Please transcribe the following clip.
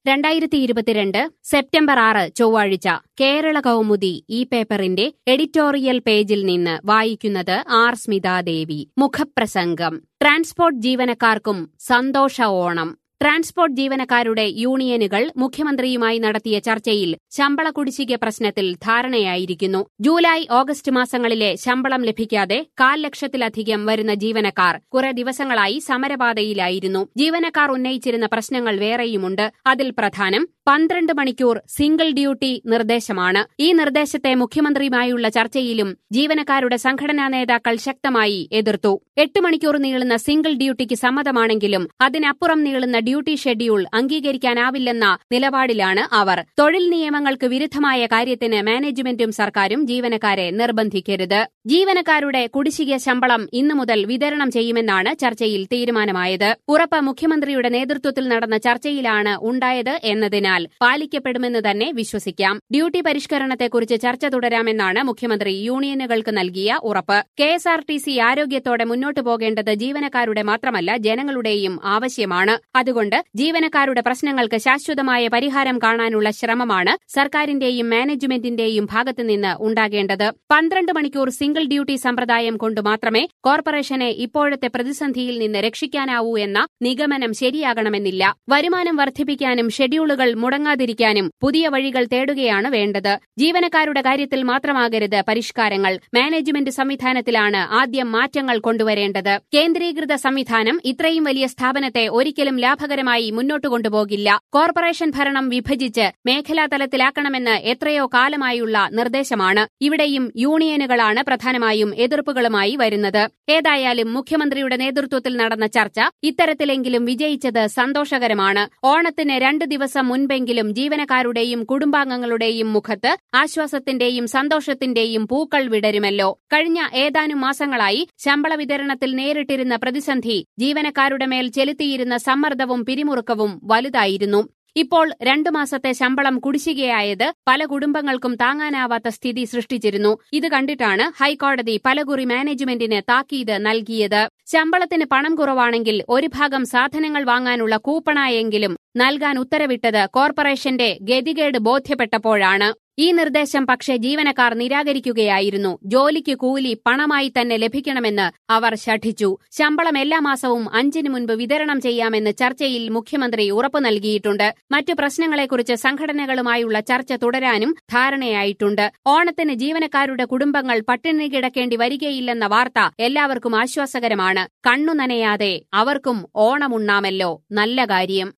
രണ്ടായിരത്തി ഇരുപത്തിരണ്ട് സെപ്റ്റംബർ ആറ് ചൊവ്വാഴ്ച കേരള കൗമുദി ഈ പേപ്പറിന്റെ എഡിറ്റോറിയൽ പേജിൽ നിന്ന് വായിക്കുന്നത് ആർ സ്മിതാദേവി മുഖപ്രസംഗം ട്രാൻസ്പോർട്ട് ജീവനക്കാർക്കും സന്തോഷ ഓണം ട്രാൻസ്പോർട്ട് ജീവനക്കാരുടെ യൂണിയനുകൾ മുഖ്യമന്ത്രിയുമായി നടത്തിയ ചർച്ചയിൽ ശമ്പള കുടിശ്ശിക പ്രശ്നത്തിൽ ധാരണയായിരിക്കുന്നു ജൂലൈ ഓഗസ്റ്റ് മാസങ്ങളിലെ ശമ്പളം ലഭിക്കാതെ കാൽ ലക്ഷത്തിലധികം വരുന്ന ജീവനക്കാർ കുറെ ദിവസങ്ങളായി സമരപാതയിലായിരുന്നു ജീവനക്കാർ ഉന്നയിച്ചിരുന്ന പ്രശ്നങ്ങൾ വേറെയുമുണ്ട് അതിൽ പ്രധാനം പന്ത്രണ്ട് മണിക്കൂർ സിംഗിൾ ഡ്യൂട്ടി നിർദ്ദേശമാണ് ഈ നിർദ്ദേശത്തെ മുഖ്യമന്ത്രിയുമായുള്ള ചർച്ചയിലും ജീവനക്കാരുടെ സംഘടനാ നേതാക്കൾ ശക്തമായി എതിർത്തു എട്ട് മണിക്കൂർ നീളുന്ന സിംഗിൾ ഡ്യൂട്ടിക്ക് സമ്മതമാണെങ്കിലും അതിനപ്പുറം നീളുന്ന ഡ്യൂട്ടി ഷെഡ്യൂൾ അംഗീകരിക്കാനാവില്ലെന്ന നിലപാടിലാണ് അവർ തൊഴിൽ നിയമങ്ങൾക്ക് വിരുദ്ധമായ കാര്യത്തിന് മാനേജ്മെന്റും സർക്കാരും ജീവനക്കാരെ നിർബന്ധിക്കരുത് ജീവനക്കാരുടെ കുടിശ്ശിക ശമ്പളം ഇന്നു മുതൽ വിതരണം ചെയ്യുമെന്നാണ് ചർച്ചയിൽ തീരുമാനമായത് ഉറപ്പ് മുഖ്യമന്ത്രിയുടെ നേതൃത്വത്തിൽ നടന്ന ചർച്ചയിലാണ് ഉണ്ടായത് എന്നതിനാൽ പാലിക്കപ്പെടുമെന്ന് തന്നെ വിശ്വസിക്കാം ഡ്യൂട്ടി പരിഷ്കരണത്തെക്കുറിച്ച് ചർച്ച തുടരാമെന്നാണ് മുഖ്യമന്ത്രി യൂണിയനുകൾക്ക് നൽകിയ ഉറപ്പ് കെഎസ്ആർടിസി ആരോഗ്യത്തോടെ മുന്നോട്ടു പോകേണ്ടത് ജീവനക്കാരുടെ മാത്രമല്ല ജനങ്ങളുടെയും ആവശ്യമാണ് അതുകൊണ്ട് ജീവനക്കാരുടെ പ്രശ്നങ്ങൾക്ക് ശാശ്വതമായ പരിഹാരം കാണാനുള്ള ശ്രമമാണ് സർക്കാരിന്റെയും മാനേജ്മെന്റിന്റെയും ഭാഗത്തുനിന്ന് ഉണ്ടാകേണ്ടത് പന്ത്രണ്ട് മണിക്കൂർ സിംഗിൾ ഡ്യൂട്ടി സമ്പ്രദായം കൊണ്ട് മാത്രമേ കോർപ്പറേഷനെ ഇപ്പോഴത്തെ പ്രതിസന്ധിയിൽ നിന്ന് രക്ഷിക്കാനാവൂ എന്ന നിഗമനം ശരിയാകണമെന്നില്ല വരുമാനം വർദ്ധിപ്പിക്കാനും ഷെഡ്യൂളുകൾ മുടങ്ങാതിരിക്കാനും പുതിയ വഴികൾ തേടുകയാണ് വേണ്ടത് ജീവനക്കാരുടെ കാര്യത്തിൽ മാത്രമാകരുത് പരിഷ്കാരങ്ങൾ മാനേജ്മെന്റ് സംവിധാനത്തിലാണ് ആദ്യം മാറ്റങ്ങൾ കൊണ്ടുവരേണ്ടത് കേന്ദ്രീകൃത സംവിധാനം ഇത്രയും വലിയ സ്ഥാപനത്തെ ഒരിക്കലും ലാഭകരമായി മുന്നോട്ട് കൊണ്ടുപോകില്ല കോർപ്പറേഷൻ ഭരണം വിഭജിച്ച് മേഖലാ തലത്തിലാക്കണമെന്ന് എത്രയോ കാലമായുള്ള നിർദ്ദേശമാണ് ഇവിടെയും യൂണിയനുകളാണ് പ്രധാനമായും എതിർപ്പുകളുമായി വരുന്നത് ഏതായാലും മുഖ്യമന്ത്രിയുടെ നേതൃത്വത്തിൽ നടന്ന ചർച്ച ഇത്തരത്തിലെങ്കിലും വിജയിച്ചത് സന്തോഷകരമാണ് ഓണത്തിന് രണ്ട് ദിവസം മുൻപെങ്കിലും ജീവനക്കാരുടെയും കുടുംബാംഗങ്ങളുടെയും മുഖത്ത് ആശ്വാസത്തിന്റെയും സന്തോഷത്തിന്റെയും പൂക്കൾ വിടരുമല്ലോ കഴിഞ്ഞ ഏതാനും മാസങ്ങളായി ശമ്പള വിതരണത്തിൽ നേരിട്ടിരുന്ന പ്രതിസന്ധി ജീവനക്കാരുടെ മേൽ ചെലുത്തിയിരുന്ന സമ്മർദ്ദവും പിരിമുറുക്കവും വലുതായിരുന്നു ഇപ്പോൾ രണ്ടു മാസത്തെ ശമ്പളം കുടിശ്ശികയായത് പല കുടുംബങ്ങൾക്കും താങ്ങാനാവാത്ത സ്ഥിതി സൃഷ്ടിച്ചിരുന്നു ഇത് കണ്ടിട്ടാണ് ഹൈക്കോടതി പലകുറി മാനേജ്മെന്റിന് താക്കീത് നൽകിയത് ശമ്പളത്തിന് പണം കുറവാണെങ്കിൽ ഒരു ഭാഗം സാധനങ്ങൾ വാങ്ങാനുള്ള കൂപ്പണായെങ്കിലും നൽകാൻ ഉത്തരവിട്ടത് കോർപ്പറേഷന്റെ ഗതികേട് ബോധ്യപ്പെട്ടപ്പോഴാണ് ഈ നിർദ്ദേശം പക്ഷേ ജീവനക്കാർ നിരാകരിക്കുകയായിരുന്നു ജോലിക്ക് കൂലി പണമായി തന്നെ ലഭിക്കണമെന്ന് അവർ ശഠിച്ചു ശമ്പളം എല്ലാ മാസവും അഞ്ചിന് മുൻപ് വിതരണം ചെയ്യാമെന്ന് ചർച്ചയിൽ മുഖ്യമന്ത്രി ഉറപ്പു നൽകിയിട്ടുണ്ട് മറ്റു പ്രശ്നങ്ങളെക്കുറിച്ച് സംഘടനകളുമായുള്ള ചർച്ച തുടരാനും ധാരണയായിട്ടുണ്ട് ഓണത്തിന് ജീവനക്കാരുടെ കുടുംബങ്ങൾ പട്ടിണി കിടക്കേണ്ടി വരികയില്ലെന്ന വാർത്ത എല്ലാവർക്കും ആശ്വാസകരമാണ് കണ്ണു നനയാതെ അവർക്കും ഓണമുണ്ണാമല്ലോ നല്ല കാര്യം